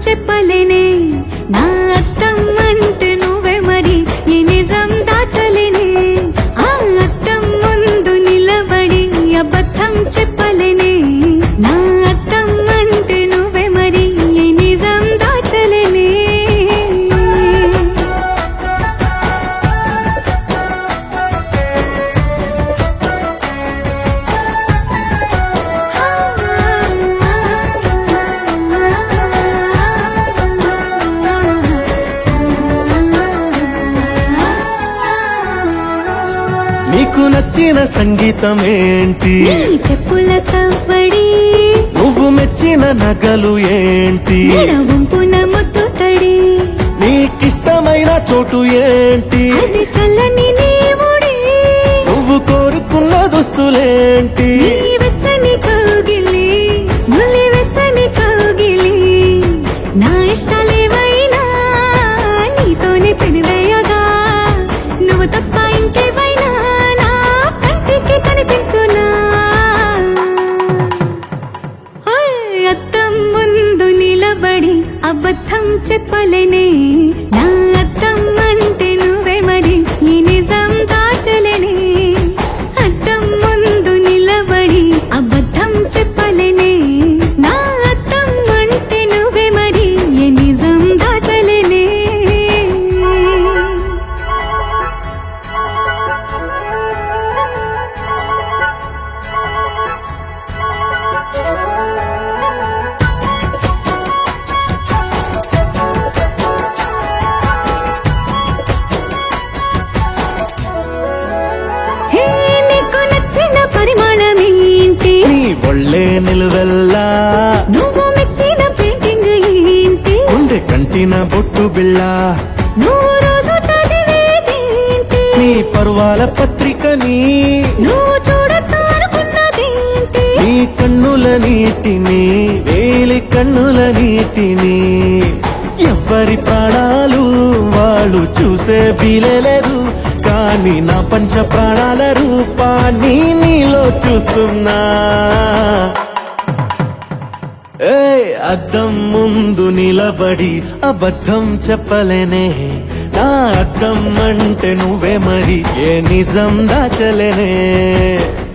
చెప్పలేనే నా అర్థం అంటే నువ్వే మరి ఈ నిజం దాచలేనే ఆ అర్థం ముందు నిలబడి అబద్ధం చెప్పలేనే నా అర్థం అంటే నువ్వే మరి ఈ నిజం దాచలేనే నీకు నచ్చిన సంగీతం ఏంటి నీ చెప్పుల సవ్వడి నువ్వు మెచ్చిన నగలు ఏంటి మెడ వంపున ముద్దు తడి నీకిష్టమైన చోటు ఏంటి అది చల్లని నీ ముడి నువ్వు కోరుకున్న దుస్తులేంటి నీ వెచ్చని కౌగిలి నులి వెచ్చని కౌగిలి నా ఇష్టాలేవైనా నీతోనే పెనివేయగా నువ్వు తప్ప ఇంకేవైనా నా కంటికి కనిపించునా ఓయ్, అద్దం ముందు నిలబడి అబద్ధం చెప్పలేనే నా అద్దం అంటే నువ్వే మరి ఈ నిజం దాచలేనే అద్దం ముందు నిలబడి అబద్ధం చెప్పలేనే నా అద్దం అంటే నువ్వే మరి ఈ నిజం దాచలేనే హే నీకు నచ్చిన పరిమాణం ఏంటి నీ ఒళ్ళే నిలువెల్లా నువ్వు మెచ్చిన పెయింటింగ్ ఏంటి ఉండే కంటిన బొట్టు బిళ్ళ నువ్వు రోజు చదివేదేంటి నీ పర్వాల పత్రికని నువ్వు చూడొద్దు అనుకున్నదేంటి నీ కన్నుల నీటిని వేలి కన్నుల నీటిని ఎవ్వరి ప్రాణాలు వాళ్ళు చూసే వీలేదు కానీ నా పంచ ప్రాణాల రూపాన్ని నీలో చూస్తున్నా ఏ అద్దం ముందు నిలబడి అబద్ధం చెప్పలేనే నా అద్దం అంటే నువ్వే మరి ఏ నిజం దాచలేనే